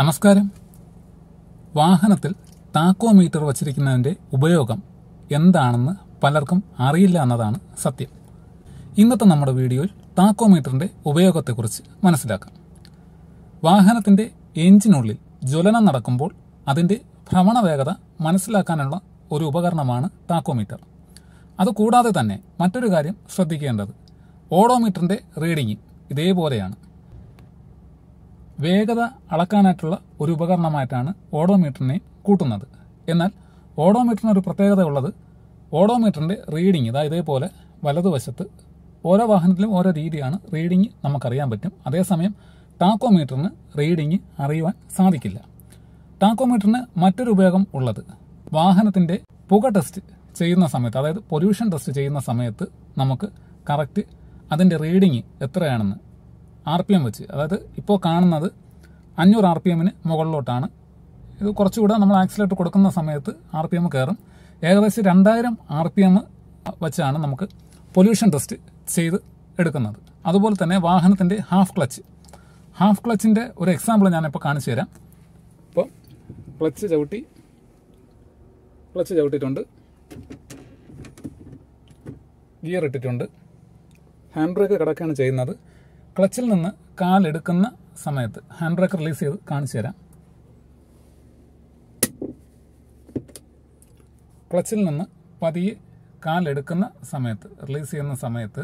നമസ്കാരം വാഹനത്തിൽ താക്കോമീറ്റർ വച്ചിരിക്കുന്നതിന്റെ ഉപയോഗം എന്താണെന്ന് പലർക്കും അറിയില്ല എന്നതാണ് സത്യം ഇന്നത്തെ നമ്മുടെ വീഡിയോയിൽ താക്കോമീറ്ററിന്റെ ഉപയോഗത്തെക്കുറിച്ച് മനസ്സിലാക്കാം വാഹനത്തിന്റെ എഞ്ചിനുള്ളിൽ ജ്വലനം നടക്കുമ്പോൾ അതിന്റെ ഭ്രമണ വേഗത മനസ്സിലാക്കാനുള്ള ഒരു ഉപകരണമാണ് താക്കോമീറ്റർ അതുകൂടാതെ തന്നെ മറ്റൊരു കാര്യം ശ്രദ്ധിക്കേണ്ടത് ഓഡോമീറ്ററിന്റെ റീഡിംഗ് ഇതേപോലെയാണ് വേഗത അളക്കാനായിട്ടുള്ള ഒരു ഉപകരണമായിട്ടാണ് ഓഡോമീറ്ററിനെ കൂട്ടുന്നത് എന്നാൽ ഓഡോമീറ്ററിന് ഒരു പ്രത്യേകത ഉള്ളത് ഓഡോമീറ്ററിന്റെ റീഡിംഗ് ഇതാ ഇതേപോലെ വലതുവശത്ത് ഓരോ വാഹനത്തിലും ഓരോ രീതിയാണ് റീഡിംഗ് നമുക്കറിയാൻ പറ്റും അതേസമയം ടാക്കോമീറ്ററിന് റീഡിംഗ് അറിയുവാൻ സാധിക്കില്ല ടാക്കോമീറ്ററിന് മറ്റൊരു ഉപയോഗം ഉള്ളത് വാഹനത്തിന്റെ പുക ടെസ്റ്റ് ചെയ്യുന്ന സമയത്ത് അതായത് പൊല്യൂഷൻ ടെസ്റ്റ് ചെയ്യുന്ന സമയത്ത് നമുക്ക് കറക്റ്റ് അതിന്റെ റീഡിംഗ് എത്രയാണെന്ന് ആർ പി എം വെച്ച് അതായത് ഇപ്പോൾ കാണുന്നത് അഞ്ഞൂറ് ആർ പി എമ്മിന് മുകളിലോട്ടാണ് ഇത് കുറച്ചുകൂടെ നമ്മൾ ആക്സിലേറ്റർ കൊടുക്കുന്ന സമയത്ത് ആർ പി എം കയറും ഏകദേശം രണ്ടായിരം ആർ പി എം വെച്ചാണ് നമുക്ക് പൊല്യൂഷൻ ടെസ്റ്റ് ചെയ്ത് എടുക്കുന്നത് അതുപോലെ തന്നെ വാഹനത്തിൻ്റെ ഹാഫ് ക്ലച്ച് ഹാഫ് ക്ലച്ചിൻ്റെ ഒരു എക്സാമ്പിൾ ഞാനിപ്പോൾ കാണിച്ചു തരാം ഇപ്പോൾ ക്ലച്ച് ചവിട്ടി ക്ലച്ച് ചവിട്ടിയിട്ടുണ്ട് ഗിയർ ഇട്ടിട്ടുണ്ട് ഹാൻഡ് ബ്രേക്ക് കിടക്കുകയാണ് ചെയ്യുന്നത് ക്ലച്ചിൽ നിന്ന് കാലെടുക്കുന്ന സമയത്ത് ഹാൻഡ് ബ്രേക്ക് റിലീസ് ചെയ്ത് കാണിച്ചു തരാം ക്ലച്ചിൽ നിന്ന് പതിയെ കാലെടുക്കുന്ന സമയത്ത് റിലീസ് ചെയ്യുന്ന സമയത്ത്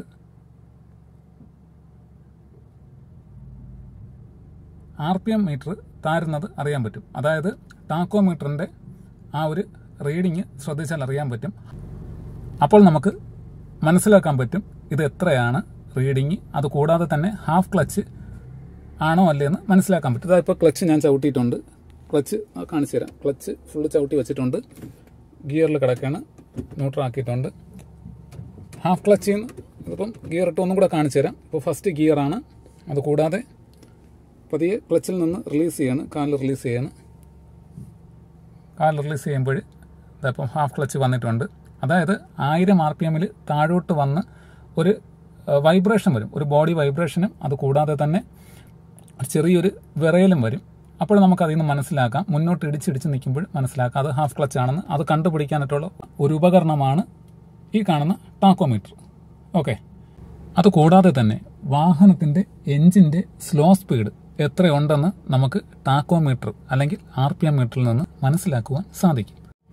ആർ പി എം മീറ്റർ താരുന്നത് അറിയാൻ പറ്റും അതായത് ടാക്കോമീറ്ററിൻ്റെ ആ ഒരു റീഡിങ് ശ്രദ്ധിച്ചാൽ അറിയാൻ പറ്റും അപ്പോൾ നമുക്ക് മനസ്സിലാക്കാൻ പറ്റും ഇത് എത്രയാണ് റീഡിങ് അത് കൂടാതെ തന്നെ ഹാഫ് ക്ലച്ച് ആണോ അല്ലേ എന്ന് മനസ്സിലാക്കാൻ പറ്റും അതായത് ഇപ്പോൾ ക്ലച്ച് ഞാൻ ചവിട്ടിയിട്ടുണ്ട് ക്ലച്ച് കാണിച്ചു തരാം ക്ലച്ച് ഫുള്ള് ചവിട്ടി വെച്ചിട്ടുണ്ട് ഗിയറിൽ കിടക്കുകയാണ് ന്യൂട്രൽ ആക്കിയിട്ടുണ്ട് ഹാഫ് ക്ലച്ച് ഇതിപ്പം ഗിയർ ഇട്ട് ഒന്നും കൂടെ കാണിച്ചു തരാം ഇപ്പോൾ ഫസ്റ്റ് ഗിയറാണ് അത് കൂടാതെ പതിയെ ക്ലച്ചിൽ നിന്ന് റിലീസ് ചെയ്യാണ് കാലിൽ റിലീസ് ചെയ്യാണ് കാലിൽ റിലീസ് ചെയ്യുമ്പോൾ ഇപ്പം ഹാഫ് ക്ലച്ച് വന്നിട്ടുണ്ട് അതായത് ആയിരം ആർ പി എമ്മിൽ താഴോട്ട് വന്ന് ഒരു വൈബ്രേഷൻ വരും ഒരു ബോഡി വൈബ്രേഷനും അത് കൂടാതെ തന്നെ ചെറിയൊരു വിറയലും വരും അപ്പോൾ നമുക്ക് അതിൽ നിന്ന് മനസ്സിലാക്കാം മുന്നോട്ട് ഇടിച്ചിടിച്ച് നിൽക്കുമ്പോൾ മനസ്സിലാക്കാം അത് ഹാഫ് ക്ലച്ച് ആണെന്ന് അത് കണ്ടുപിടിക്കാനായിട്ടുള്ള ഒരു ഉപകരണമാണ് ഈ കാണുന്ന ടാക്കോമീറ്റർ ഓക്കെ അത് കൂടാതെ തന്നെ വാഹനത്തിൻ്റെ എഞ്ചിൻ്റെ സ്ലോ സ്പീഡ് എത്രയുണ്ടെന്ന് നമുക്ക് ടാക്കോമീറ്റർ അല്ലെങ്കിൽ ആർ പി എം മീറ്ററിൽ നിന്ന് മനസ്സിലാക്കുവാൻ സാധിക്കും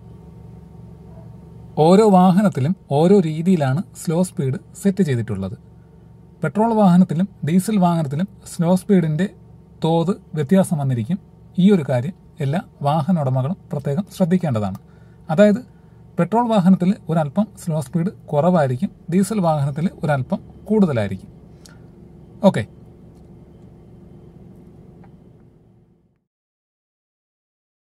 ഓരോ വാഹനത്തിലും ഓരോ രീതിയിലാണ് സ്ലോ സ്പീഡ് സെറ്റ് ചെയ്തിട്ടുള്ളത് പെട്രോൾ വാഹനത്തിലും ഡീസൽ വാഹനത്തിലും സ്ലോ സ്പീഡിന്റെ തോത് വ്യത്യാസം വന്നിരിക്കും ഈ ഒരു കാര്യം എല്ലാ വാഹന ഉടമകളും പ്രത്യേകം ശ്രദ്ധിക്കേണ്ടതാണ് അതായത് പെട്രോൾ വാഹനത്തിൽ ഒരല്പം സ്ലോ സ്പീഡ് കുറവായിരിക്കും ഡീസൽ വാഹനത്തിൽ ഒരല്പം കൂടുതലായിരിക്കും ഓക്കെ